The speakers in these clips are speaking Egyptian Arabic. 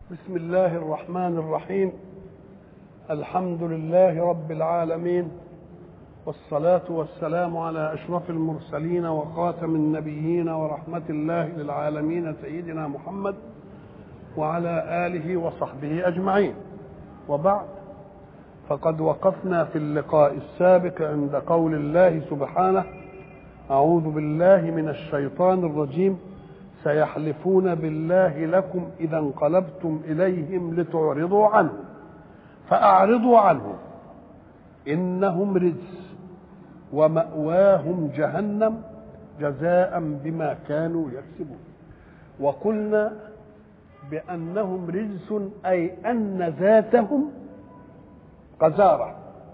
بسم الله الرحمن الرحيم الحمد لله رب العالمين والصلاة والسلام على أشرف المرسلين وخاتم النبيين ورحمة الله للعالمين سيدنا محمد وعلى آله وصحبه أجمعين وبعد فقد وقفنا في اللقاء السابق عند قول الله سبحانه أعوذ بالله من الشيطان الرجيم سيحلفون بالله لكم إذا انقلبتم إليهم لتعرضوا عنهم فأعرضوا عنهم إنهم رجس ومأواهم جهنم جزاء بما كانوا يكسبون وقلنا بأنهم رجس أي أن ذاتهم قذارة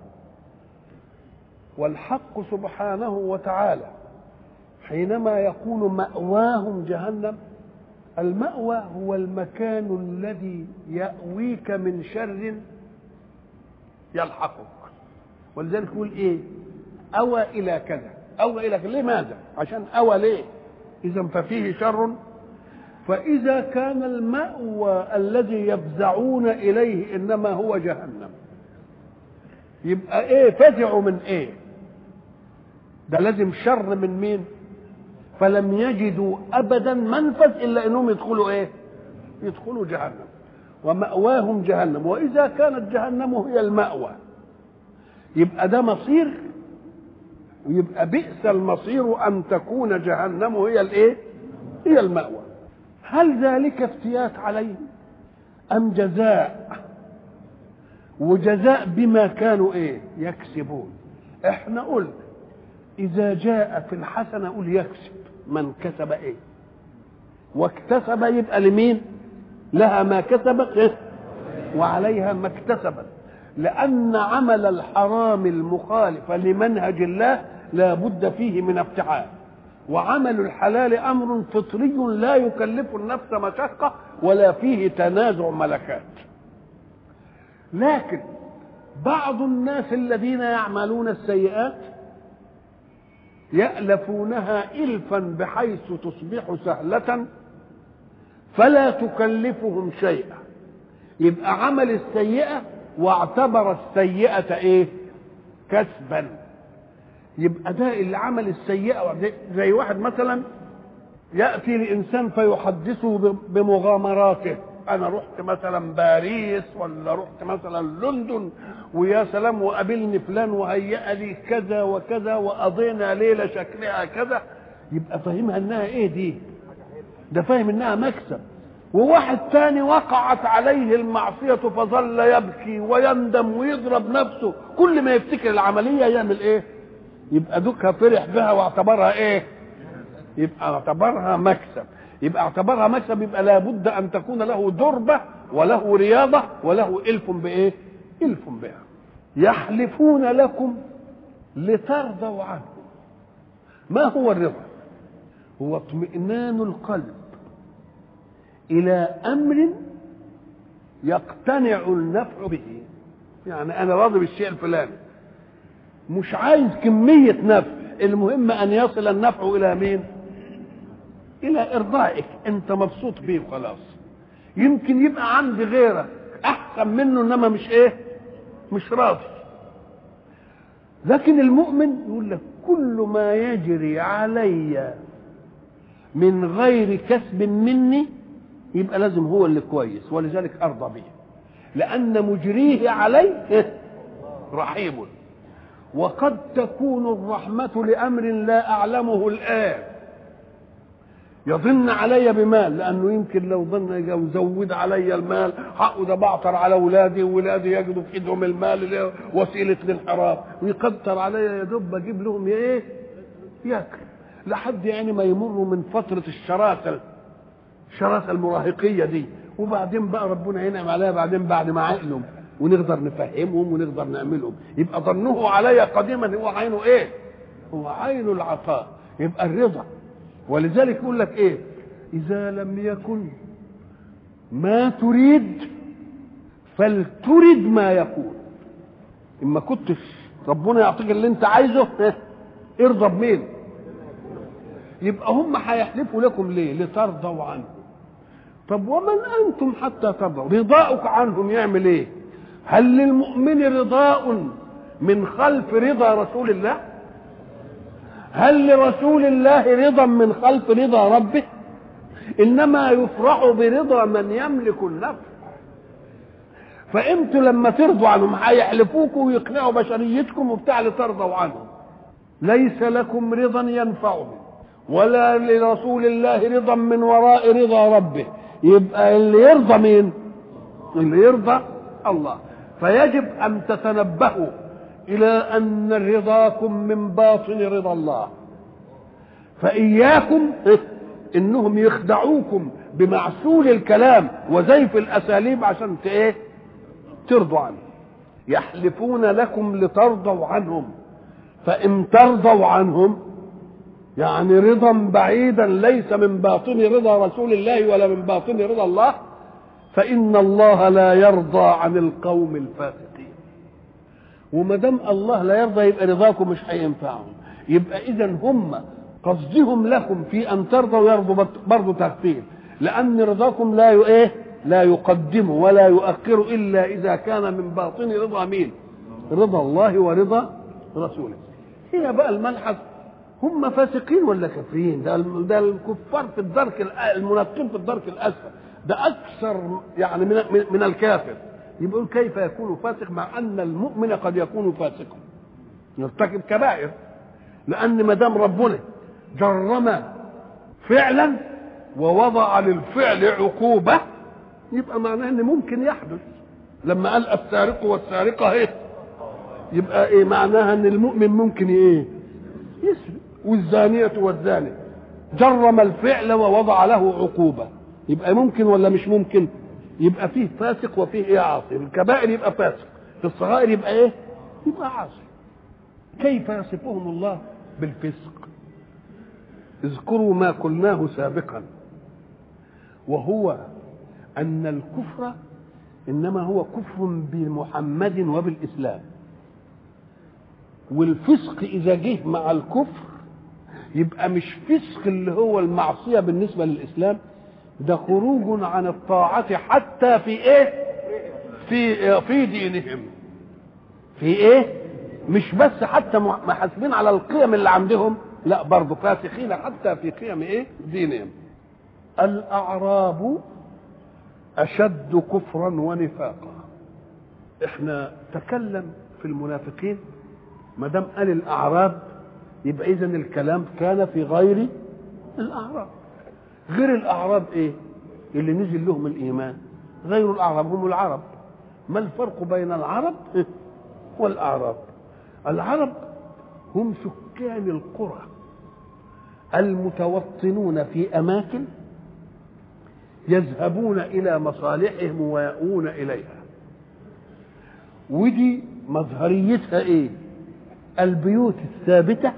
والحق سبحانه وتعالى حينما يقول مأواهم جهنم المأوى هو المكان الذي يأويك من شر يلحقك ولذلك يقول ايه أوى إلى كذا أوى إلى كذا لماذا عشان أوى ليه إذا ففيه شر فإذا كان المأوى الذي يفزعون إليه إنما هو جهنم يبقى إيه فزعوا من إيه ده لازم شر من مين فلم يجدوا ابدا منفذ الا انهم يدخلوا ايه يدخلوا جهنم ومأواهم جهنم واذا كانت جهنم هي المأوى يبقى ده مصير ويبقى بئس المصير ان تكون جهنم هي الايه هي المأوى هل ذلك افتيات عليهم ام جزاء وجزاء بما كانوا ايه يكسبون احنا قلنا اذا جاء في الحسنه قل يكسب من كسب ايه واكتسب يبقى لمين لها ما كسبت إيه؟ وعليها ما اكتسبت لان عمل الحرام المخالف لمنهج الله لا بد فيه من افتعال وعمل الحلال امر فطري لا يكلف النفس مشقه ولا فيه تنازع ملكات لكن بعض الناس الذين يعملون السيئات يألفونها إلفا بحيث تصبح سهلة فلا تكلفهم شيئا يبقى عمل السيئة واعتبر السيئة ايه كسبا يبقى ده اللي عمل السيئة زي واحد مثلا يأتي لإنسان فيحدثه بمغامراته أنا رحت مثلا باريس ولا رحت مثلا لندن ويا سلام وقابلني فلان وهيأ لي كذا وكذا وقضينا ليلة شكلها كذا يبقى فاهمها إنها إيه دي؟ ده فاهم إنها مكسب وواحد تاني وقعت عليه المعصية فظل يبكي ويندم ويضرب نفسه كل ما يفتكر العملية يعمل إيه؟ يبقى دوكها فرح بها واعتبرها إيه؟ يبقى اعتبرها مكسب يبقى اعتبرها مكسب يبقى لابد ان تكون له دربه وله رياضه وله الف بايه؟ الف بها. يحلفون لكم لترضوا عنهم. ما هو الرضا؟ هو اطمئنان القلب الى امر يقتنع النفع به. يعني انا راضي بالشيء الفلاني. مش عايز كميه نفع، المهم ان يصل النفع الى مين؟ الى ارضائك انت مبسوط بيه وخلاص يمكن يبقى عند غيرك احسن منه انما مش ايه مش راضي لكن المؤمن يقول لك كل ما يجري علي من غير كسب مني يبقى لازم هو اللي كويس ولذلك ارضى به لان مجريه علي رحيم وقد تكون الرحمه لامر لا اعلمه الان يظن علي بمال لانه يمكن لو ظن يزود علي المال حقه ده بعطر على اولادي واولادي يجدوا في ايدهم المال وسيله للحرام ويقدر علي يا دوب بجيب لهم ايه؟ ياكل لحد يعني ما يمروا من فتره الشراسه الشراسه المراهقيه دي وبعدين بقى ربنا ينعم عليها بعدين بعد ما عقلهم ونقدر نفهمهم ونقدر نعملهم يبقى ظنه علي قديما هو عينه ايه؟ هو عين العطاء يبقى الرضا ولذلك يقول لك ايه اذا لم يكن ما تريد فلترد ما يكون اما كنتش ربنا يعطيك اللي انت عايزه ارضى بمين يبقى هم هيحلفوا لكم ليه لترضوا عنه طب ومن انتم حتى ترضوا رضاؤك عنهم يعمل ايه هل للمؤمن رضاء من خلف رضا رسول الله هل لرسول الله رضا من خلف رضا ربه انما يفرح برضا من يملك النفس فانتوا لما ترضوا عنهم هيحلفوكم ويقنعوا بشريتكم وبتاع لترضوا عنهم ليس لكم رضا ينفعهم ولا لرسول الله رضا من وراء رضا ربه يبقى اللي يرضى مين اللي يرضى الله فيجب ان تتنبهوا الى ان رضاكم من باطن رضا الله فاياكم انهم يخدعوكم بمعسول الكلام وزيف الاساليب عشان ايه ترضوا عنهم يحلفون لكم لترضوا عنهم فان ترضوا عنهم يعني رضا بعيدا ليس من باطن رضا رسول الله ولا من باطن رضا الله فان الله لا يرضى عن القوم الفاسقين وما دام الله لا يرضى يبقى رضاكم مش هينفعهم يبقى اذا هم قصدهم لكم في ان ترضوا يرضوا برضه تغفيل لان رضاكم لا ايه لا يقدم ولا يؤخر الا اذا كان من باطن رضا مين رضا الله ورضا رسوله هنا بقى الملحظ هم فاسقين ولا كافرين ده ده الكفار في الدرك المنافقين في الدرك الاسفل ده اكثر يعني من من الكافر يقول كيف يكون فاسق مع ان المؤمن قد يكون فاسقا يرتكب كبائر لان ما دام ربنا جرم فعلا ووضع للفعل عقوبه يبقى معناه ان ممكن يحدث لما قال السارق والسارقه ايه يبقى ايه معناها ان المؤمن ممكن ايه يسرق والزانيه والزاني جرم الفعل ووضع له عقوبه يبقى ممكن ولا مش ممكن يبقى فيه فاسق وفيه ايه عاصي الكبائر يبقى فاسق في الصغائر يبقى ايه يبقى عاصي كيف يصفهم الله بالفسق اذكروا ما قلناه سابقا وهو ان الكفر انما هو كفر بمحمد وبالاسلام والفسق اذا جه مع الكفر يبقى مش فسق اللي هو المعصيه بالنسبه للاسلام ده خروج عن الطاعه حتى في ايه في في دينهم في ايه مش بس حتى محاسبين على القيم اللي عندهم لا برضه فاسخين حتى في قيم ايه دينهم الاعراب اشد كفرا ونفاقا احنا تكلم في المنافقين ما دام قال الاعراب يبقى اذا الكلام كان في غير الاعراب غير الاعراب ايه اللي نزل لهم الايمان غير الاعراب هم العرب ما الفرق بين العرب والاعراب العرب هم سكان القرى المتوطنون في اماكن يذهبون الى مصالحهم ويأوون اليها ودي مظهريتها ايه البيوت الثابته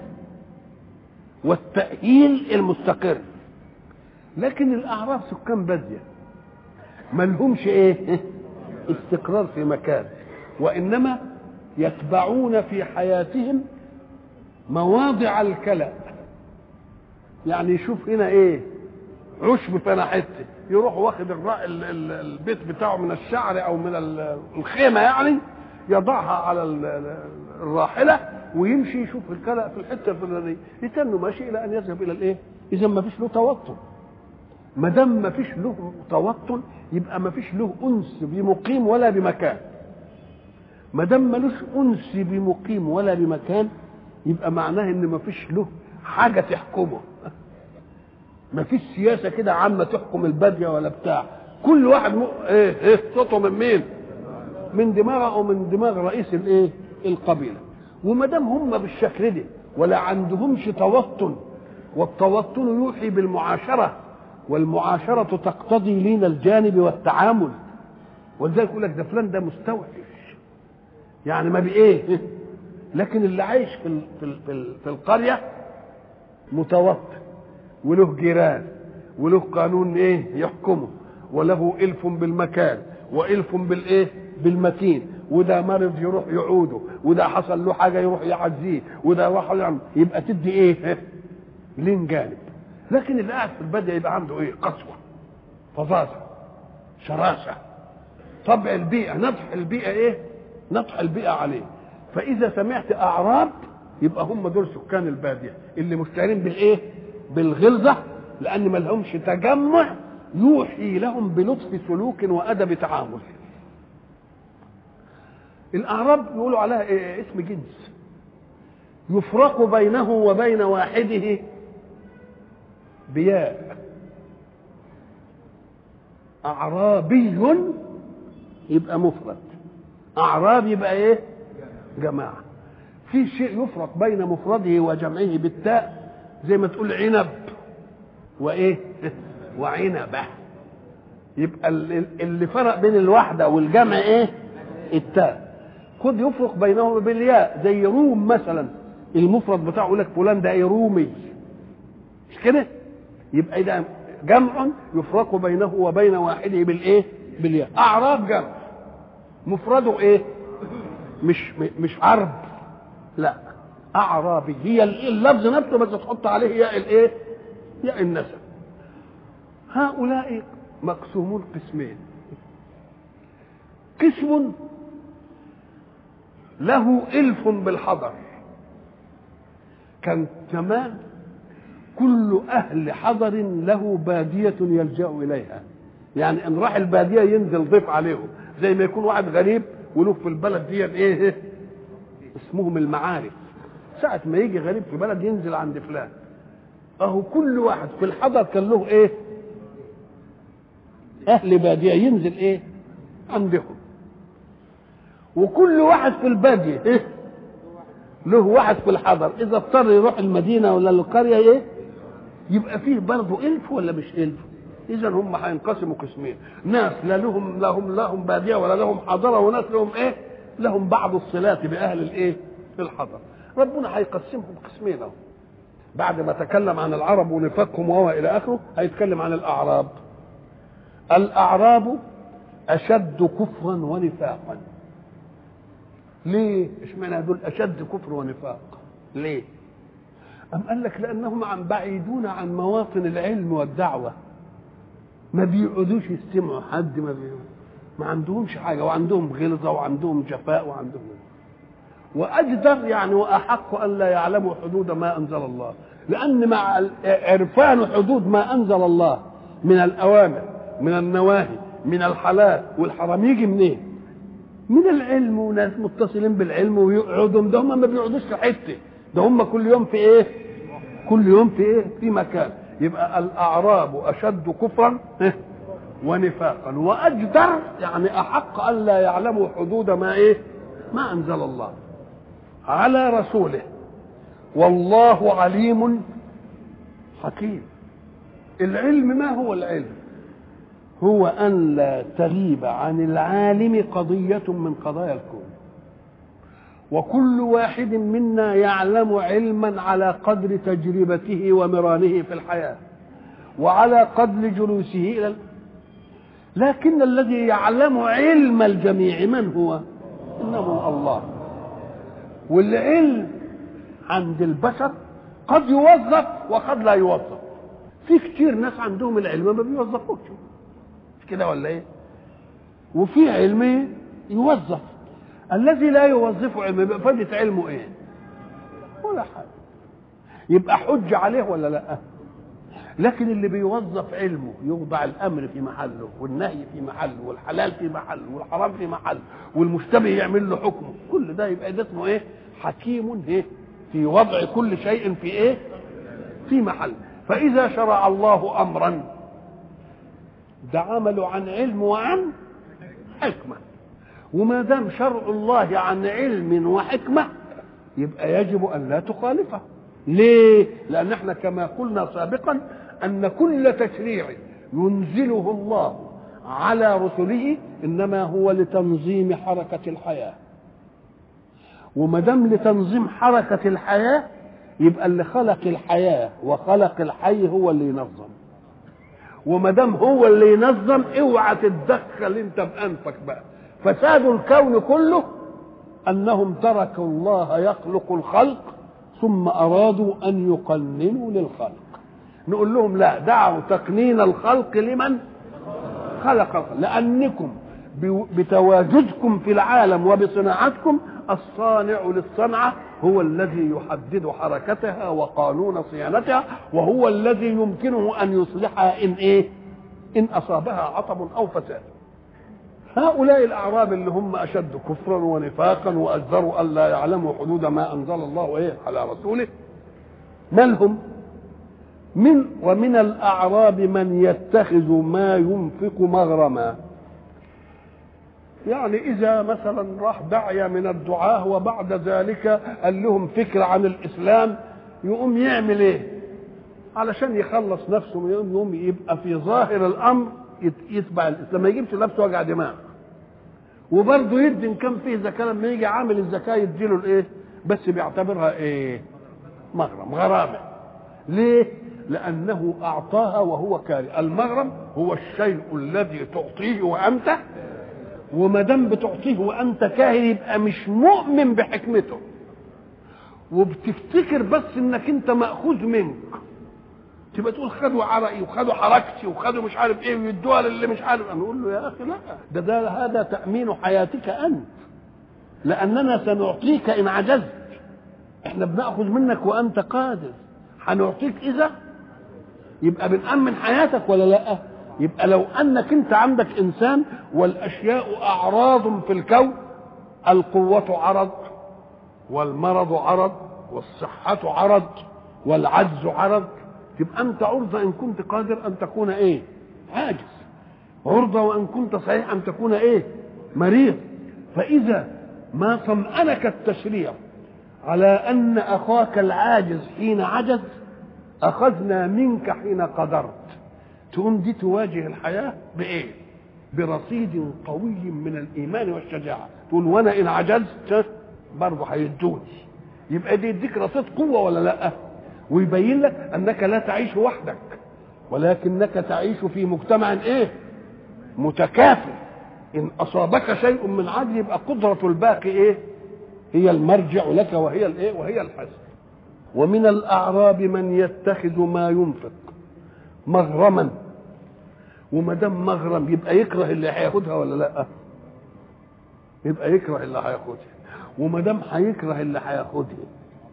والتأهيل المستقر لكن الأعراب سكان بادية ما لهمش إيه استقرار في مكان وإنما يتبعون في حياتهم مواضع الكلأ يعني يشوف هنا إيه عشب فانا حته يروح واخد البيت بتاعه من الشعر او من الخيمه يعني يضعها على الراحله ويمشي يشوف الكلأ في الحته الفلانيه يتنه ماشي الى ان يذهب الى الايه؟ اذا ما فيش له توطن ما دام ما فيش له توطن يبقى ما فيش له انس بمقيم ولا بمكان ما دام ملوش انس بمقيم ولا بمكان يبقى معناه ان ما فيش له حاجه تحكمه ما فيش سياسه كده عامه تحكم الباديه ولا بتاع كل واحد م... ايه ايه صوته من مين من دماغه او من دماغ رئيس الايه القبيله وما دام هم بالشكل ده ولا عندهمش توطن والتوطن يوحي بالمعاشره والمعاشره تقتضي لين الجانب والتعامل ولذلك يقول لك ده فلان ده مستوحش يعني ما بايه لكن اللي عايش في في في, في القريه متوطن وله جيران وله قانون ايه يحكمه وله الف بالمكان والف بالايه بالمتين وده مرض يروح يعوده وده حصل له حاجه يروح يعزيه وده راح يعني يبقى تدي ايه لين جانب لكن اللي قاعد في الباديه يبقى عنده ايه قسوه فظاظه شراسة طبع البيئة نطح البيئة ايه نطح البيئة عليه فإذا سمعت أعراب يبقى هم دول سكان البادية اللي مشتهرين بالإيه بالغلظة لأن ما لهمش تجمع يوحي لهم بلطف سلوك وأدب تعامل الأعراب يقولوا عليها إيه اسم جنس يفرق بينه وبين واحده بياء أعرابي يبقى مفرد أعراب يبقى إيه جماعة في شيء يفرق بين مفرده وجمعه بالتاء زي ما تقول عنب وإيه وعنبة يبقى اللي فرق بين الوحدة والجمع إيه التاء خد يفرق بينهما بالياء زي روم مثلا المفرد بتاعه يقول لك فلان ده ايه رومي مش كده يبقى ده جمع يفرق بينه وبين واحده بالايه بالياء اعراب جمع مفرده ايه مش مش عرب لا اعرابي هي اللفظ نفسه بس تحط عليه ياء الايه ياء النسب هؤلاء مقسومون قسمين قسم له الف بالحضر كان زمان كل اهل حضر له باديه يلجا اليها يعني ان راح الباديه ينزل ضيف عليهم زي ما يكون واحد غريب وله في البلد دي ايه اسمهم المعارف ساعة ما يجي غريب في بلد ينزل عند فلان اهو كل واحد في الحضر كان له ايه اهل باديه ينزل ايه عندهم وكل واحد في الباديه ايه له واحد في الحضر اذا اضطر يروح المدينه ولا القريه ايه يبقى فيه برضه الف ولا مش الف اذا هم هينقسموا قسمين ناس لا لهم لهم لهم باديه ولا لهم حضره وناس لهم ايه لهم بعض الصلات باهل الايه الحضر ربنا هيقسمهم قسمين اهو بعد ما تكلم عن العرب ونفاقهم وهو الى اخره هيتكلم عن الاعراب الاعراب اشد كفرا ونفاقا ليه اشمعنى دول اشد كفر ونفاق ليه أم قال لك لأنهم عن بعيدون عن مواطن العلم والدعوة ما بيقعدوش يستمعوا حد ما بي... ما عندهمش حاجة وعندهم غلظة وعندهم جفاء وعندهم وأجدر يعني وأحق أن لا يعلموا حدود ما أنزل الله لأن مع عرفان حدود ما أنزل الله من الأوامر من النواهي من الحلال والحرام يجي منين؟ من العلم وناس متصلين بالعلم ويقعدوا ده هم ما بيقعدوش في حته ده هم كل يوم في ايه؟ كل يوم في ايه؟ في مكان يبقى الاعراب اشد كفرا ونفاقا واجدر يعني احق ان لا يعلموا حدود ما ايه؟ ما انزل الله على رسوله والله عليم حكيم العلم ما هو العلم؟ هو أن لا تغيب عن العالم قضية من قضايا الكون وكل واحد منا يعلم علما على قدر تجربته ومرانه في الحياة وعلى قدر جلوسه إلى لكن الذي يعلم علم الجميع من هو إنه الله والعلم عند البشر قد يوظف وقد لا يوظف في كتير ناس عندهم العلم ما بيوظفوش كده ولا ايه وفي علم يوظف الذي لا يوظف علم يبقى فائده علمه ايه ولا حاجه يبقى حج عليه ولا لا لكن اللي بيوظف علمه يوضع الامر في محله والنهي في محله والحلال في محله والحرام في محله والمشتبه يعمل له حكمه كل ده يبقى ده اسمه ايه حكيم ايه في وضع كل شيء في ايه في محل فاذا شرع الله امرا ده عمله عن علم وعن حكمة وما دام شرع الله عن علم وحكمة يبقى يجب أن لا تخالفه ليه؟ لأن احنا كما قلنا سابقا أن كل تشريع ينزله الله على رسله إنما هو لتنظيم حركة الحياة وما دام لتنظيم حركة الحياة يبقى اللي خلق الحياة وخلق الحي هو اللي ينظم وما دام هو اللي ينظم اوعى تتدخل انت بانفك بقى فساد الكون كله انهم تركوا الله يخلق الخلق ثم ارادوا ان يقننوا للخلق نقول لهم لا دعوا تقنين الخلق لمن خلق لأنكم بتواجدكم في العالم وبصناعتكم الصانع للصنعة هو الذي يحدد حركتها وقانون صيانتها وهو الذي يمكنه أن يصلحها إن إيه إن أصابها عطب أو فساد هؤلاء الأعراب اللي هم أشد كفرا ونفاقا وأجدروا ألا يعلموا حدود ما أنزل الله إيه على رسوله ما لهم من ومن الأعراب من يتخذ ما ينفق مغرما يعني إذا مثلا راح داعية من الدعاة وبعد ذلك قال لهم فكرة عن الإسلام يقوم يعمل إيه؟ علشان يخلص نفسه من يوم يوم يبقى في ظاهر الأمر يتبع الإسلام ما يجيبش نفسه وجع دماغ وبرضه يدي إن كان فيه زكاة لما يجي عامل الزكاة يديله الإيه؟ بس بيعتبرها إيه؟ مغرم غرامة ليه؟ لأنه أعطاها وهو كاره المغرم هو الشيء الذي تعطيه وأنت وما دام بتعطيه وانت كاهن يبقى مش مؤمن بحكمته وبتفتكر بس انك انت ماخوذ منك تبقى تقول خدوا عرقي وخدوا حركتي وخدوا مش عارف ايه ويدوها للي مش عارف انا اقول له يا اخي لا ده, ده هذا تامين حياتك انت لاننا سنعطيك ان عجزت احنا بناخذ منك وانت قادر هنعطيك اذا يبقى بنامن حياتك ولا لا يبقى لو انك انت عندك انسان والاشياء اعراض في الكون القوه عرض والمرض عرض والصحه عرض والعجز عرض تبقى انت عرضه ان كنت قادر ان تكون ايه عاجز عرضه وان كنت صحيح ان تكون ايه مريض فاذا ما طمأنك التشريع على ان اخاك العاجز حين عجز اخذنا منك حين قدرت تقوم دي تواجه الحياة بإيه؟ برصيد قوي من الإيمان والشجاعة تقول وأنا إن عجزت برضه هيدوني يبقى دي يديك رصيد قوة ولا لأ؟ ويبين لك أنك لا تعيش وحدك ولكنك تعيش في مجتمع إيه؟ متكافئ إن أصابك شيء من عدل يبقى قدرة الباقي إيه؟ هي المرجع لك وهي الإيه؟ وهي الحسن ومن الأعراب من يتخذ ما ينفق مغرما وما دام مغرم يبقى يكره اللي هياخدها ولا لا يبقى يكره اللي هياخدها وما دام هيكره اللي هياخدها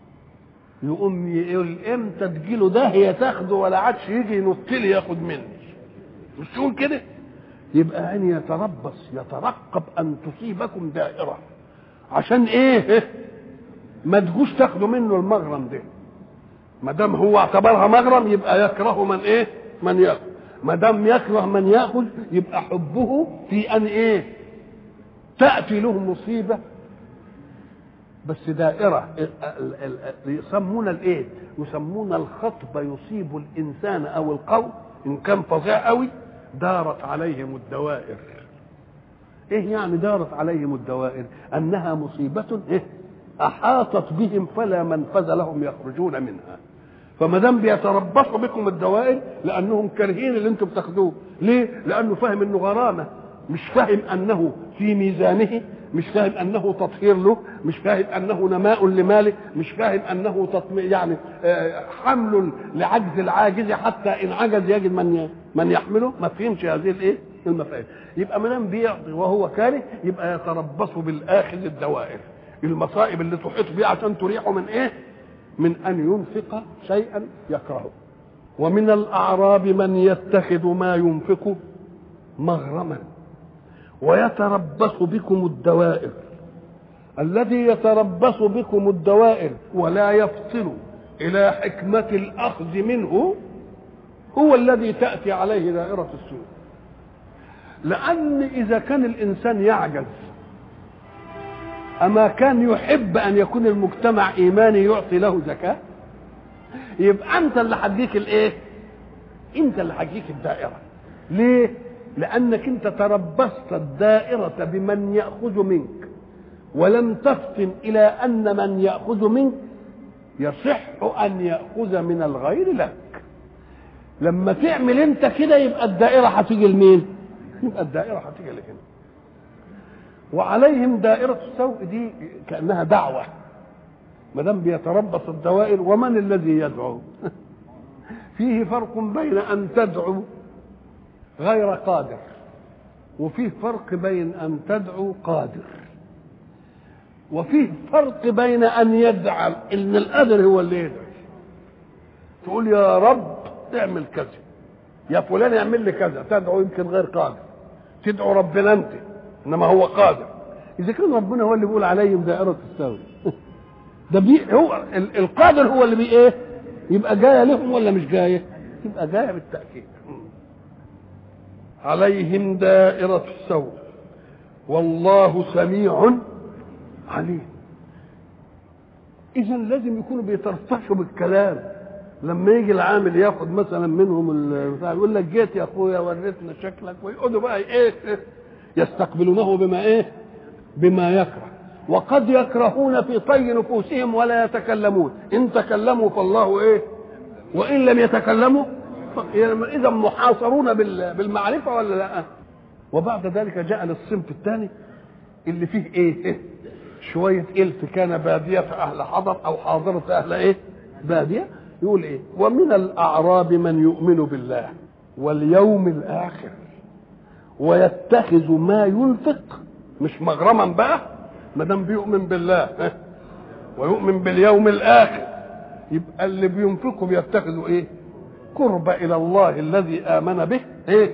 يقوم يقول امتى تجيله ده هي تاخده ولا عادش يجي ينط لي ياخد مني مش تقول كده يبقى ان يتربص يترقب ان تصيبكم دائره عشان ايه ما تجوش تاخدوا منه المغرم ده ما دام هو اعتبرها مغرم يبقى يكره من ايه من ياخذ ما دام يكره من ياخذ يبقى حبه في ان ايه تاتي له مصيبه بس دائره يسمون الايه يسمون الخطب يصيب الانسان او القوم ان كان فظيع قوي دارت عليهم الدوائر ايه يعني دارت عليهم الدوائر انها مصيبه ايه احاطت بهم فلا منفذ لهم يخرجون منها فما دام بيتربصوا بكم الدوائر لانهم كارهين اللي انتم بتاخدوه ليه لانه فاهم انه غرامه مش فاهم انه في ميزانه مش فاهم انه تطهير له مش فاهم انه نماء لماله مش فاهم انه تطم... يعني حمل لعجز العاجز حتى ان عجز يجد من من يحمله ما فهمش هذه الايه المفاهيم يبقى ما دام بيعطي وهو كاره يبقى يتربص بالاخذ الدوائر المصائب اللي تحيط بيه عشان تريحه من ايه من ان ينفق شيئا يكرهه ومن الاعراب من يتخذ ما ينفق مغرما ويتربص بكم الدوائر الذي يتربص بكم الدوائر ولا يفصل الى حكمه الاخذ منه هو الذي تاتي عليه دائره السوء لان اذا كان الانسان يعجز أما كان يحب أن يكون المجتمع إيماني يعطي له زكاة يبقى أنت اللي هديك الإيه؟ أنت اللي هديك الدائرة ليه؟ لأنك أنت تربصت الدائرة بمن يأخذ منك ولم تفطن إلى أن من يأخذ منك يصح أن يأخذ من الغير لك لما تعمل أنت كده يبقى الدائرة هتيجي لمين؟ يبقى الدائرة هتيجي لهنا وعليهم دائرة السوء دي كأنها دعوة ما دام بيتربص الدوائر ومن الذي يدعو فيه فرق بين أن تدعو غير قادر وفيه فرق بين ان تدعو قادر وفيه فرق بين ان يدعى ان القادر هو اللي يدعي تقول يا رب اعمل كذا يا فلان اعمل لي كذا تدعو يمكن غير قادر تدعو ربنا انت انما هو قادر اذا كان ربنا هو اللي بيقول عليهم دائره السوي ده بي هو ال- القادر هو اللي بي ايه يبقى جايه لهم ولا مش جايه يبقى جايه بالتاكيد عليهم دائره السوء والله سميع عليم اذا لازم يكونوا بيترفشوا بالكلام لما يجي العامل ياخد مثلا منهم البتاع يقول لك جيت يا اخويا وريتنا شكلك ويقعدوا بقى ايه يستقبلونه بما ايه بما يكره وقد يكرهون في طي نفوسهم ولا يتكلمون ان تكلموا فالله ايه وان لم يتكلموا اذا محاصرون بال- بالمعرفه ولا لا وبعد ذلك جاء للصنف الثاني اللي فيه ايه شويه الف كان باديه اهل حضر او حاضره اهل ايه باديه يقول ايه ومن الاعراب من يؤمن بالله واليوم الاخر ويتخذ ما ينفق مش مغرما بقى ما دام بيؤمن بالله ها؟ ويؤمن باليوم الاخر يبقى اللي بينفقوا بيتخذوا ايه قرب الى الله الذي امن به ايه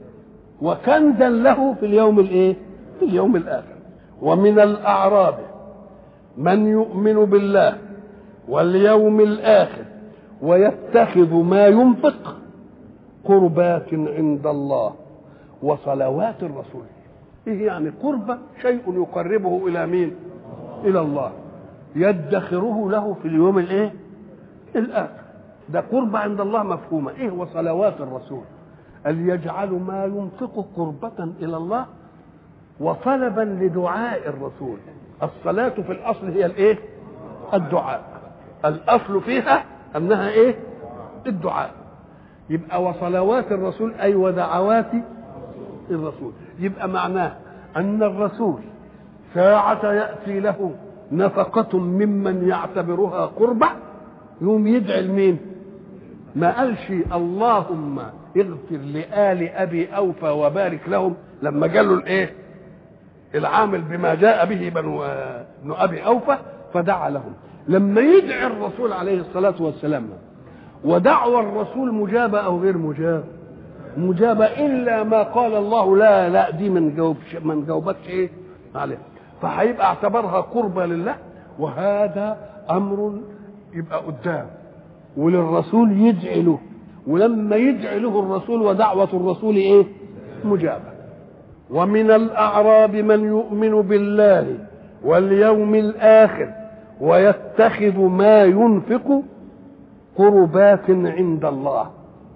وكنزا له في اليوم الايه في اليوم الاخر ومن الاعراب من يؤمن بالله واليوم الاخر ويتخذ ما ينفق قربات عند الله وصلوات الرسول ايه يعني قربة شيء يقربه الى مين الى الله يدخره له في اليوم الايه الاخر ده قربة عند الله مفهومة ايه وصلوات الرسول أن يجعل ما ينفق قربة إلى الله وطلبا لدعاء الرسول الصلاة في الأصل هي الإيه؟ الدعاء الأصل فيها أنها إيه؟ الدعاء يبقى وصلوات الرسول أي ودعوات الرسول يبقى معناه أن الرسول ساعة يأتي له نفقة ممن يعتبرها قربة يوم يدعي لمين؟ ما قالش اللهم اغفر لآل أبي أوفى وبارك لهم لما قالوا الإيه؟ العامل بما جاء به بنو ابن أبي أوفى فدعا لهم لما يدعي الرسول عليه الصلاة والسلام ودعوى الرسول مجابة أو غير مجابة مجابة إلا ما قال الله لا لا دي من جاوبش من جاوبتش إيه عليه فهيبقى اعتبرها قربة لله وهذا أمر يبقى قدام وللرسول يدعي له ولما يدعي له الرسول ودعوة الرسول ايه مجابة ومن الأعراب من يؤمن بالله واليوم الآخر ويتخذ ما ينفق قربات عند الله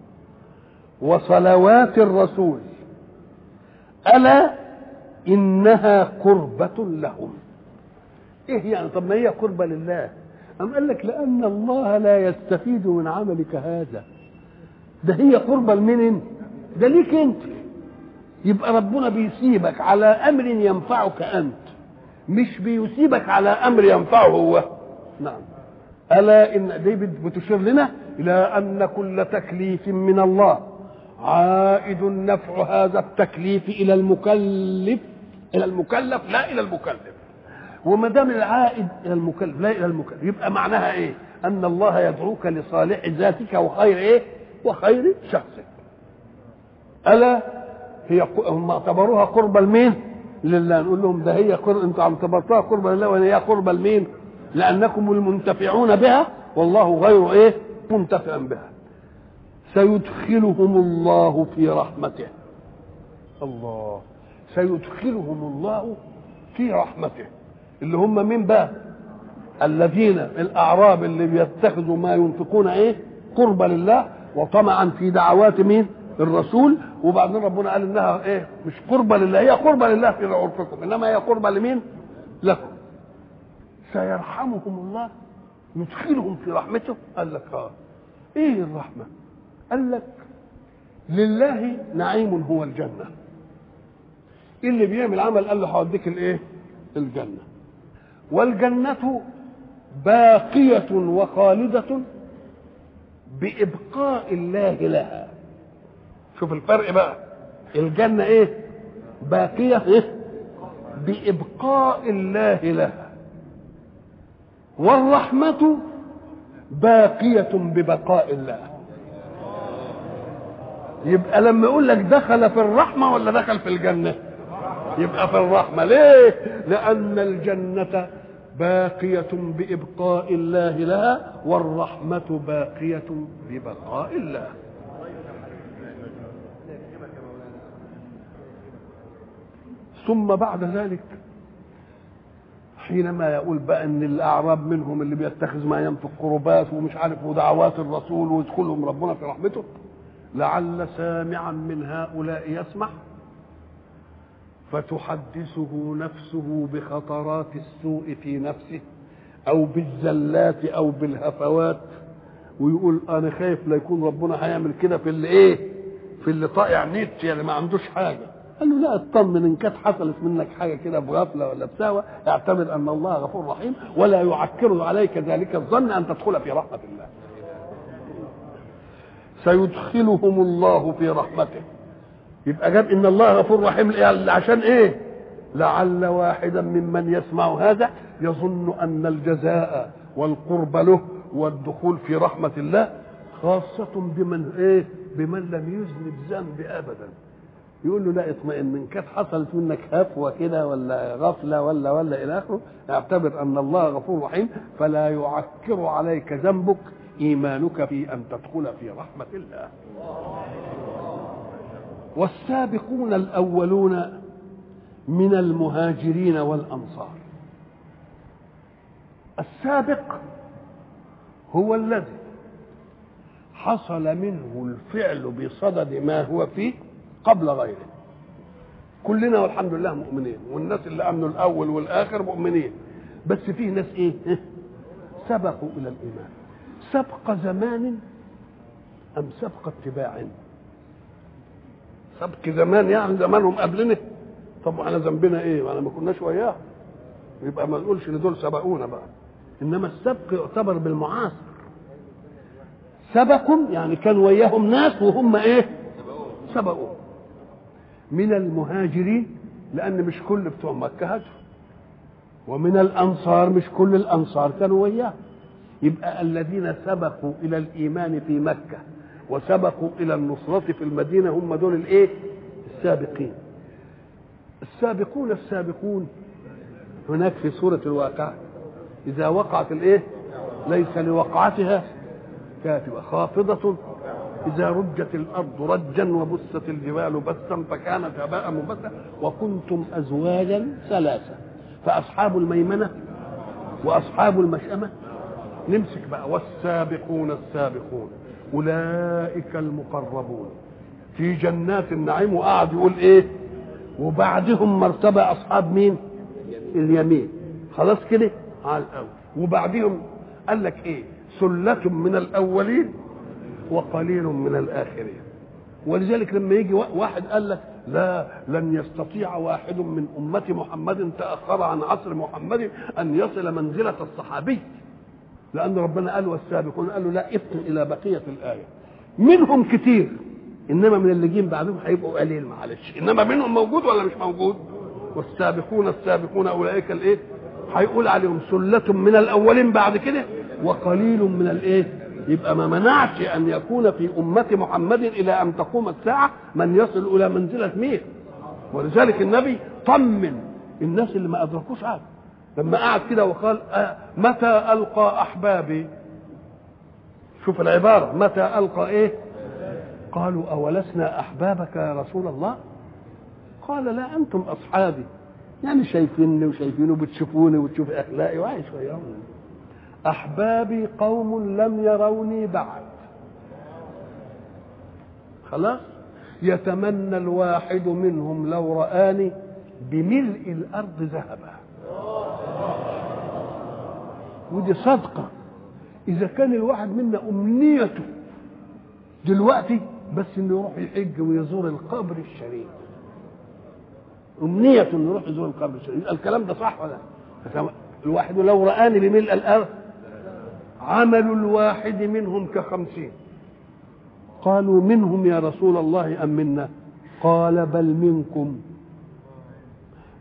وصلوات الرسول ألا إنها قربة لهم إيه يعني طب ما هي قربة لله أم قال لك لأن الله لا يستفيد من عملك هذا ده هي قربة لمين انت ده ليك انت يبقى ربنا بيسيبك على أمر ينفعك أنت مش بيسيبك على أمر ينفعه هو نعم ألا إن دي بتشير لنا إلى أن كل تكليف من الله عائد نفع هذا التكليف إلى المكلف إلى المكلف لا إلى المكلف وما دام العائد الى المكلف لا الى المكلف يبقى معناها ايه؟ ان الله يدعوك لصالح ذاتك وخير ايه؟ وخير شخصك. الا هي هم اعتبروها قربة لمين؟ لله نقول لهم ده هي قرب انتوا اعتبرتوها قربة لله وهي قربة لمين؟ لانكم المنتفعون بها والله غير ايه؟ منتفع بها. سيدخلهم الله في رحمته. الله سيدخلهم الله في رحمته. اللي هم مين بقى الذين الاعراب اللي بيتخذوا ما ينفقون ايه قربة لله وطمعا في دعوات مين الرسول وبعدين ربنا قال انها ايه مش قربة لله هي قربة لله في عرفكم انما هي قربة لمين لكم سيرحمهم الله يدخلهم في رحمته قال لك اه ايه الرحمة قال لك لله نعيم هو الجنة اللي بيعمل عمل قال له هوديك الايه الجنه والجنة باقية وخالدة بإبقاء الله لها شوف الفرق بقى الجنة إيه باقية إيه؟ بإبقاء الله لها والرحمة باقية ببقاء الله يبقى لما يقول لك دخل في الرحمة ولا دخل في الجنة يبقى في الرحمة ليه لأن الجنة باقية بإبقاء الله لها والرحمة باقية ببقاء الله ثم بعد ذلك حينما يقول بقى ان الاعراب منهم اللي بيتخذ ما ينفق قربات ومش عارف ودعوات الرسول ويدخلهم ربنا في رحمته لعل سامعا من هؤلاء يسمع فتحدثه نفسه بخطرات السوء في نفسه او بالزلات او بالهفوات ويقول انا خايف لا يكون ربنا هيعمل كده في اللي ايه في اللي طائع نت يعني ما عندوش حاجه قال له لا اطمن ان كانت حصلت منك حاجه كده بغفله ولا بساوى اعتبر ان الله غفور رحيم ولا يعكر عليك ذلك الظن ان تدخل في رحمه الله سيدخلهم الله في رحمته يبقى جاب ان الله غفور رحيم عشان ايه لعل واحدا ممن يسمع هذا يظن ان الجزاء والقرب له والدخول في رحمه الله خاصه بمن ايه بمن لم يذنب ذنب ابدا يقول له لا اطمئن ان كانت حصلت منك هفوه كده ولا غفله ولا ولا الى اخره اعتبر ان الله غفور رحيم فلا يعكر عليك ذنبك ايمانك في ان تدخل في رحمه الله والسابقون الاولون من المهاجرين والانصار السابق هو الذي حصل منه الفعل بصدد ما هو فيه قبل غيره كلنا والحمد لله مؤمنين والناس اللي امنوا الاول والاخر مؤمنين بس فيه ناس ايه سبقوا الى الايمان سبق زمان ام سبق اتباع سبق زمان يعني زمانهم قبلنا طب احنا ذنبنا ايه وانا ما كناش وياهم يبقى ما نقولش ان دول سبقونا بقى انما السبق يعتبر بالمعاصر سبقهم يعني كان وياهم ناس وهم ايه سبقوا من المهاجرين لان مش كل بتوع مكه هاجروا ومن الانصار مش كل الانصار كانوا وياه يبقى الذين سبقوا الى الايمان في مكه وسبقوا الى النصرة في المدينة هم دول الايه السابقين السابقون السابقون هناك في سورة الواقعة إذا وقعت الايه ليس لوقعتها كاتبة خافضة إذا رجت الأرض رجا وبست الجبال بسا فكانت هباء منبثا وكنتم أزواجا ثلاثة فأصحاب الميمنة وأصحاب المشأمة نمسك بقى والسابقون السابقون أولئك المقربون في جنات النعيم وقعد يقول إيه وبعدهم مرتبة أصحاب مين اليمين خلاص كده على الأول وبعدهم قال لك إيه سلة من الأولين وقليل من الآخرين ولذلك لما يجي واحد قال لك لا لن يستطيع واحد من أمة محمد تأخر عن عصر محمد أن يصل منزلة الصحابي لأن ربنا قال والسابقون قالوا لا افت إلى بقية الآية منهم كتير إنما من اللي جين بعدهم هيبقوا قليل معلش إنما منهم موجود ولا مش موجود والسابقون السابقون أولئك الإيه هيقول عليهم سلة من الأولين بعد كده وقليل من الإيه يبقى ما منعش أن يكون في أمة محمد إلى أن تقوم الساعة من يصل إلى منزلة مين ولذلك النبي طمن الناس اللي ما أدركوش عاد لما قعد كده وقال أه متى ألقى أحبابي شوف العبارة متى ألقى إيه قالوا أولسنا أحبابك يا رسول الله قال لا أنتم أصحابي يعني شايفيني وشايفيني وبتشوفوني وتشوف أخلاقي وعايش وياهم أحبابي قوم لم يروني بعد خلاص يتمنى الواحد منهم لو رآني بملء الأرض ذهبا ودي صدقة إذا كان الواحد منا أمنيته دلوقتي بس إنه يروح يحج ويزور القبر الشريف أمنية إنه يروح يزور القبر الشريف الكلام ده صح ولا الواحد لو رآني بملء الأرض عمل الواحد منهم كخمسين قالوا منهم يا رسول الله أم منا قال بل منكم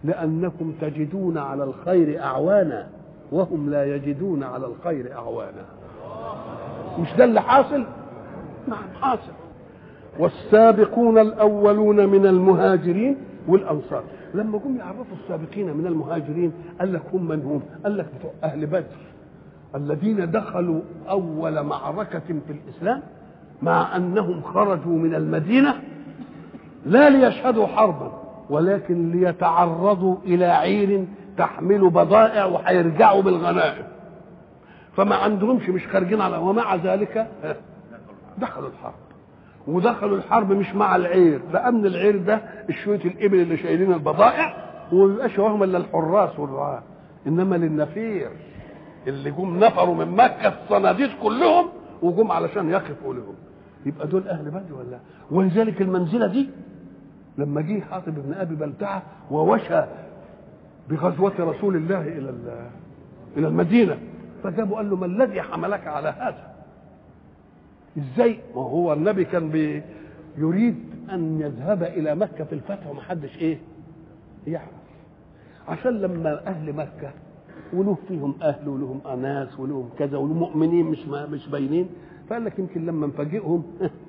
لأنكم تجدون على الخير أعوانا وهم لا يجدون على الخير أعوانا مش ده اللي حاصل نعم حاصل والسابقون الأولون من المهاجرين والأنصار لما جم يعرفوا السابقين من المهاجرين قال لك هم من هم قال لك بتوع أهل بدر الذين دخلوا أول معركة في الإسلام مع أنهم خرجوا من المدينة لا ليشهدوا حربا ولكن ليتعرضوا إلى عير تحمل بضائع وهيرجعوا بالغنائم فما عندهمش مش خارجين على ومع ذلك دخلوا الحرب ودخلوا الحرب مش مع العير لان العير ده شويه الابل اللي شايلين البضائع وما بيبقاش وهم الا الحراس والرعاة انما للنفير اللي جم نفروا من مكه الصناديد كلهم وجم علشان يقفوا لهم يبقى دول اهل بدر ولا ولذلك المنزله دي لما جه حاطب بن ابي بلتعه ووشى بغزوه رسول الله الى الى المدينه فجابوا قال له ما الذي حملك على هذا ازاي ما هو النبي كان بي يريد ان يذهب الى مكه في الفتح ومحدش ايه يعرف عشان لما اهل مكه وله فيهم اهل ولهم اناس ولهم كذا ولهم مؤمنين مش ما مش باينين فقال لك يمكن لما نفاجئهم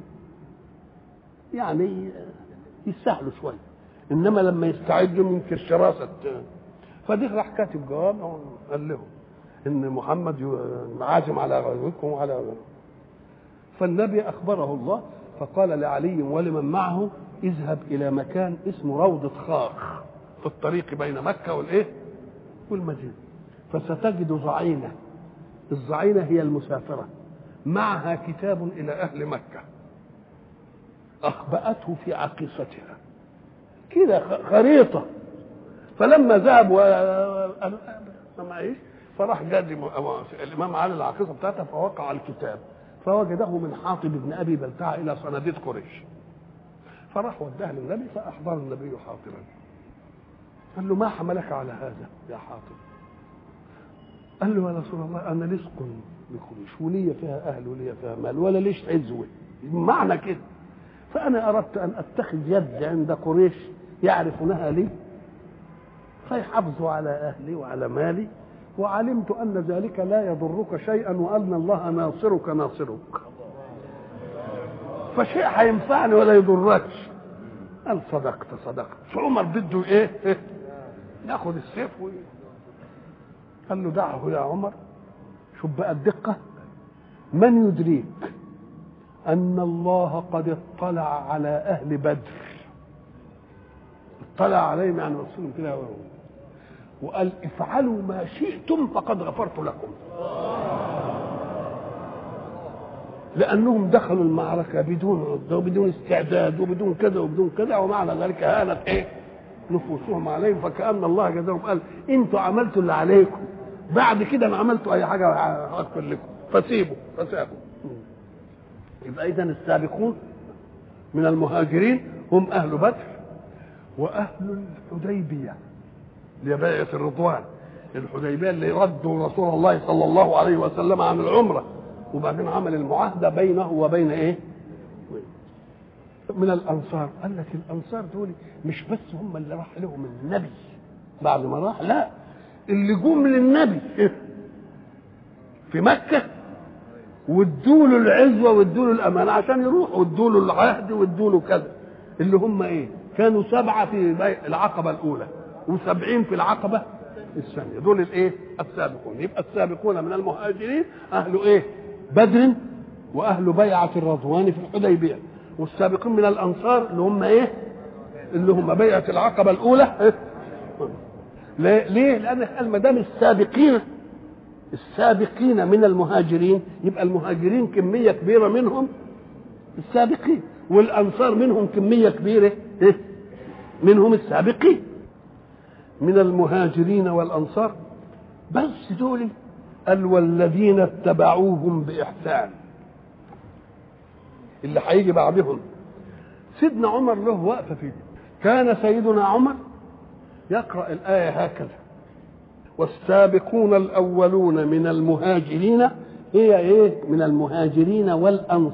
يعني يستاهلوا شويه انما لما يستعدوا يمكن شراسه فدي راح كاتب جواب قال لهم ان محمد عازم على غزوكم وعلى فالنبي اخبره الله فقال لعلي ولمن معه اذهب الى مكان اسمه روضه خاخ في الطريق بين مكه والايه والمدينه فستجد زعينه الزعينه هي المسافره معها كتاب الى اهل مكه اخبأته في عقيصتها كده خريطه فلما ذهب و ما معيش فراح جاد الامام علي العقيصه بتاعته فوقع الكتاب فوجده من حاطب بن ابي بلتعه الى صناديد قريش فراح وداه للنبي فاحضر النبي حاطبا قال له ما حملك على هذا يا حاطب قال له يا رسول الله انا لصق بقريش ولي فيها اهل ولي فيها مال ولا ليش عزوه معنى كده فانا اردت ان اتخذ يد عند قريش يعرفونها لي فيحافظوا على اهلي وعلى مالي وعلمت ان ذلك لا يضرك شيئا وان الله ناصرك ناصرك فشيء هينفعني ولا يضركش قال صدقت صدقت عمر بده ايه, إيه؟ ياخذ السيف و... قال له دعه يا عمر شوف بقى الدقه من يدريك ان الله قد اطلع على اهل بدر اطلع عليهم يعني وصلهم كده وقال افعلوا ما شئتم فقد غفرت لكم لانهم دخلوا المعركه بدون عده وبدون استعداد وبدون كذا وبدون كذا ومعنى ذلك هانت ايه نفوسهم عليهم فكان الله جزاهم قال انتوا عملتوا اللي عليكم بعد كده ما عملتوا اي حاجه اغفر لكم فسيبوا فسابوا يبقى اذا السابقون من المهاجرين هم اهل بدر واهل الحديبيه لبيعة الرضوان الحديبية اللي ردوا رسول الله صلى الله عليه وسلم عن العمرة وبعدين عمل المعاهدة بينه وبين ايه من الأنصار قال لك الأنصار دول مش بس هم اللي راح لهم النبي بعد ما راح لا اللي جم للنبي في مكة وادوا له العزوة وادوا له الأمانة عشان يروح وادوا له العهد وادوا له كذا اللي هم ايه كانوا سبعة في العقبة الأولى وسبعين في العقبة الثانية دول الايه السابقون يبقى السابقون من المهاجرين أهل ايه بدر وأهل بيعة الرضوان في الحديبية والسابقون من الأنصار اللي هم ايه اللي هم بيعة العقبة الأولى إيه؟ ليه؟ لأن قال ما دام السابقين السابقين من المهاجرين يبقى المهاجرين كمية كبيرة منهم السابقين والأنصار منهم كمية كبيرة إيه؟ منهم السابقين من المهاجرين والأنصار بس دول قال والذين اتبعوهم بإحسان اللي هيجي بعدهم سيدنا عمر له وقفة فيه كان سيدنا عمر يقرأ الآية هكذا والسابقون الأولون من المهاجرين هي إيه من المهاجرين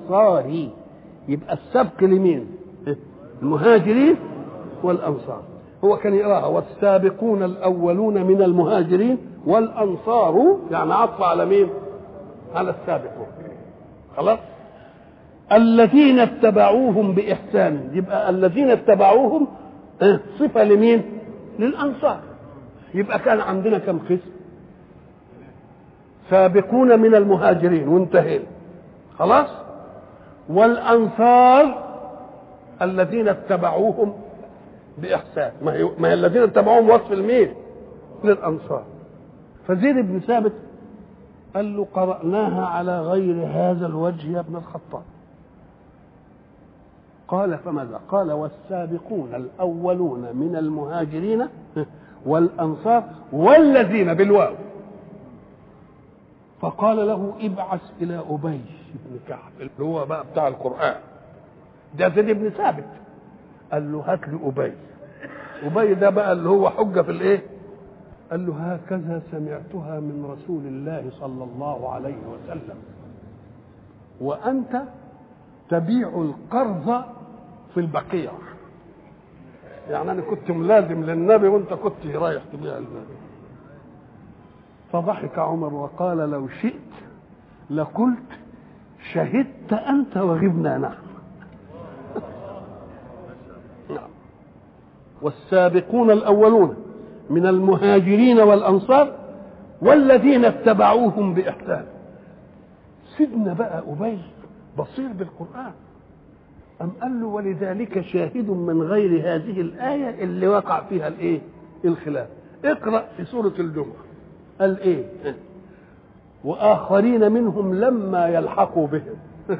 والأنصار يبقى السبق لمين المهاجرين والأنصار هو كان يقراها والسابقون الاولون من المهاجرين والانصار يعني عطف على مين على السابقون خلاص الذين اتبعوهم باحسان يبقى الذين اتبعوهم اه، صفه لمين للانصار يبقى كان عندنا كم قسم سابقون من المهاجرين وانتهينا خلاص والانصار الذين اتبعوهم باحسان ما هي, ما هي الذين اتبعوهم وصف المين للانصار فزيد بن ثابت قال له قرأناها على غير هذا الوجه يا ابن الخطاب قال فماذا قال والسابقون الأولون من المهاجرين والأنصار والذين بالواو فقال له ابعث إلى أبي بن كعب اللي هو بقى بتاع القرآن ده زيد بن ثابت قال له هات لي أبي أبي ده بقى اللي هو حجة في الإيه قال له هكذا سمعتها من رسول الله صلى الله عليه وسلم وأنت تبيع القرض في البقيع يعني أنا كنت ملازم للنبي وأنت كنت رايح تبيع النبي فضحك عمر وقال لو شئت لقلت شهدت أنت وغبنا نحن نعم والسابقون الأولون من المهاجرين والأنصار والذين اتبعوهم بإحسان سيدنا بقى أبي بصير بالقرآن أم قال له ولذلك شاهد من غير هذه الآية اللي وقع فيها الإيه؟ الخلاف اقرأ في سورة الجمعة قال إيه؟ وآخرين منهم لما يلحقوا بهم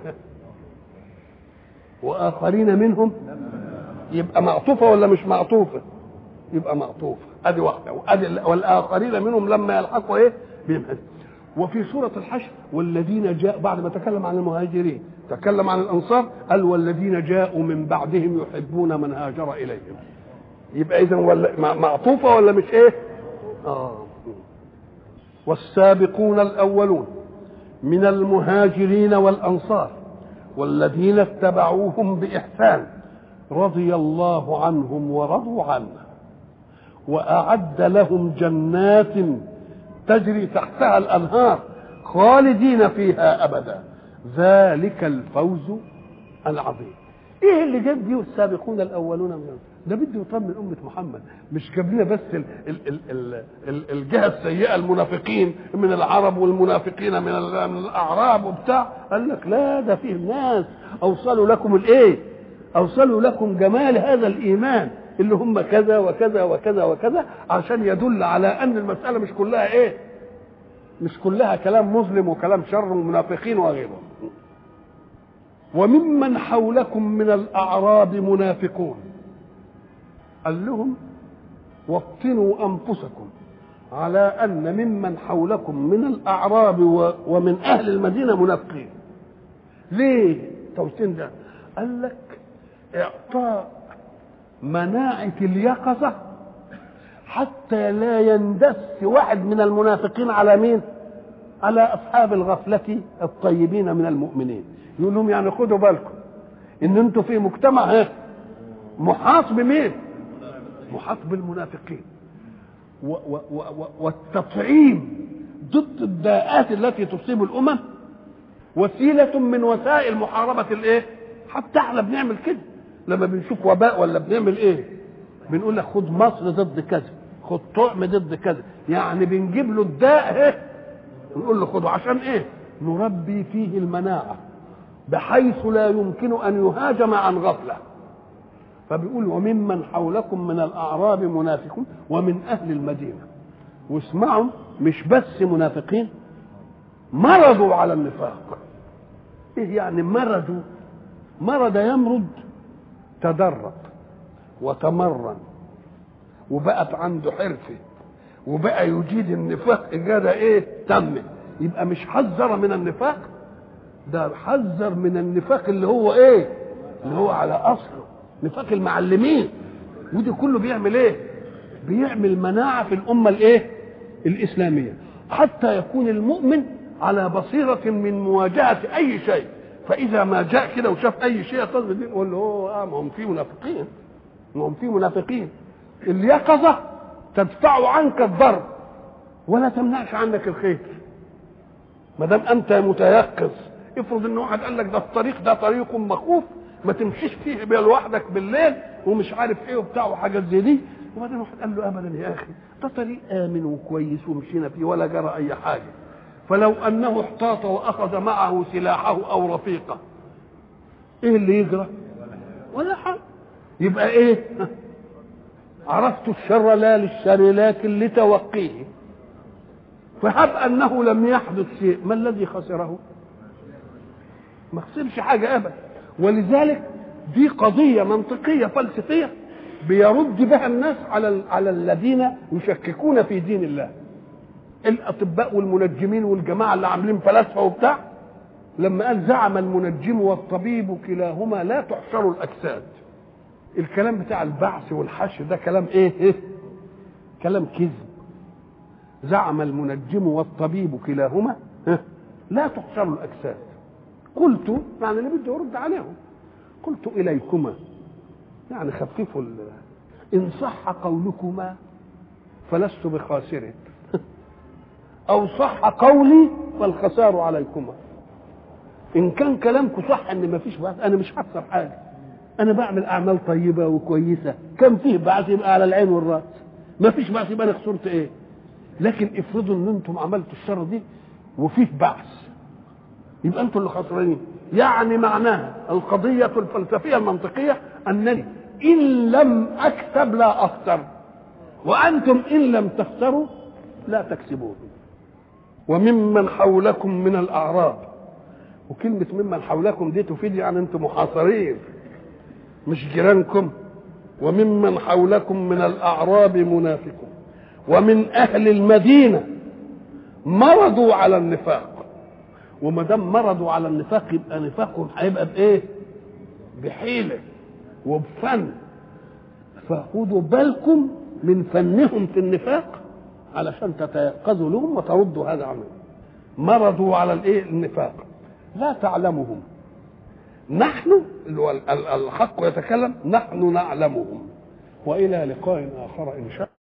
وآخرين منهم يبقى معطوفة ولا مش معطوفة؟ يبقى معطوفة ادي واحده وادي والاخرين منهم لما يلحقوا ايه بهم وفي سورة الحشر والذين جاء بعد ما تكلم عن المهاجرين تكلم عن الأنصار قال والذين جاءوا من بعدهم يحبون من هاجر إليهم يبقى إذا ولا معطوفة ولا مش إيه؟ آه والسابقون الأولون من المهاجرين والأنصار والذين اتبعوهم بإحسان رضي الله عنهم ورضوا عنه واعد لهم جنات تجري تحتها الانهار خالدين فيها ابدا ذلك الفوز العظيم ايه اللي جاب دي والسابقون الاولون من ده بده يطمن امه محمد مش جاب لنا بس ال ال ال ال ال الجهه السيئه المنافقين من العرب والمنافقين من, من الاعراب وبتاع قال لك لا ده فيه ناس اوصلوا لكم الايه اوصلوا لكم جمال هذا الايمان اللي هم كذا وكذا وكذا وكذا عشان يدل على ان المساله مش كلها ايه مش كلها كلام مظلم وكلام شر ومنافقين وغيره وممن حولكم من الاعراب منافقون قال لهم وطنوا انفسكم على ان ممن حولكم من الاعراب ومن اهل المدينه منافقين ليه توطين ده قال لك اعطاء مناعة اليقظة حتى لا يندس واحد من المنافقين على مين؟ على أصحاب الغفلة الطيبين من المؤمنين يقول لهم يعني خدوا بالكم إن أنتم في مجتمع محاط بمين؟ محاط بالمنافقين و و و والتطعيم ضد الداءات التي تصيب الأمم وسيلة من وسائل محاربة الإيه؟ حتى احنا بنعمل كده لما بنشوف وباء ولا بنعمل ايه بنقول لك خد مصر ضد كذا خد طعم ضد كذا يعني بنجيب له الداء ايه نقول له خده عشان ايه نربي فيه المناعه بحيث لا يمكن ان يهاجم عن غفله فبيقول وممن حولكم من الاعراب منافقون ومن اهل المدينه واسمعوا مش بس منافقين مرضوا على النفاق ايه يعني مرضوا مرض يمرض تدرب وتمرن وبقت عنده حرفه وبقى يجيد النفاق اجاده ايه تمت يبقى مش حذر من النفاق ده حذر من النفاق اللي هو ايه اللي هو على اصله نفاق المعلمين ودي كله بيعمل ايه بيعمل مناعه في الامه الايه الاسلاميه حتى يكون المؤمن على بصيره من مواجهه اي شيء فاذا ما جاء كده وشاف اي شيء يتصل يقول له اه ما هم في منافقين ما هم في منافقين اليقظة تدفع عنك الضرب ولا تمنعش عنك الخير ما دام انت متيقظ افرض ان واحد قال لك ده الطريق ده طريق مخوف ما تمشيش فيه بيه لوحدك بالليل ومش عارف ايه وبتاع وحاجات زي دي وبعدين واحد قال له ابدا يا اخي ده طريق امن وكويس ومشينا فيه ولا جرى اي حاجه فلو انه احتاط واخذ معه سلاحه او رفيقه ايه اللي يجرى ولا حاجه يبقى ايه عرفت الشر لا للشر لكن لتوقيه فهب انه لم يحدث شيء ما الذي خسره ما خسرش حاجه ابدا ولذلك دي قضيه منطقيه فلسفيه بيرد بها الناس على على الذين يشككون في دين الله الاطباء والمنجمين والجماعه اللي عاملين فلاسفه وبتاع لما قال زعم المنجم والطبيب كلاهما لا تحشر الاجساد الكلام بتاع البعث والحشر ده كلام ايه, إيه؟ كلام كذب زعم المنجم والطبيب كلاهما لا تحشر الاجساد قلت يعني اللي بدي ارد عليهم قلت اليكما يعني خففوا ان صح قولكما فلست بخاسر او صح قولي فالخسار عليكما ان كان كلامكم صح ان ما فيش بعث انا مش هخسر حاجه انا بعمل اعمال طيبه وكويسه كم فيه بعث يبقى على العين والراس ما فيش بعث يبقى انا خسرت ايه لكن افرضوا ان انتم عملتوا الشر دي وفيه بعث يبقى انتم اللي خسرانين يعني معناها القضيه الفلسفيه المنطقيه انني ان لم اكسب لا اخسر وانتم ان لم تخسروا لا تكسبون وممن حولكم من الاعراب وكلمه ممن حولكم دي تفيد يعني انتم محاصرين مش جيرانكم وممن حولكم من الاعراب منافقون ومن اهل المدينه مرضوا على النفاق وما دام مرضوا على النفاق يبقى نفاقهم هيبقى بايه؟ بحيله وبفن فخدوا بالكم من فنهم في النفاق علشان تتيقظوا لهم وتردوا هذا عنهم مرضوا على الايه النفاق لا تعلمهم نحن اللي هو الحق يتكلم نحن نعلمهم والى لقاء اخر ان شاء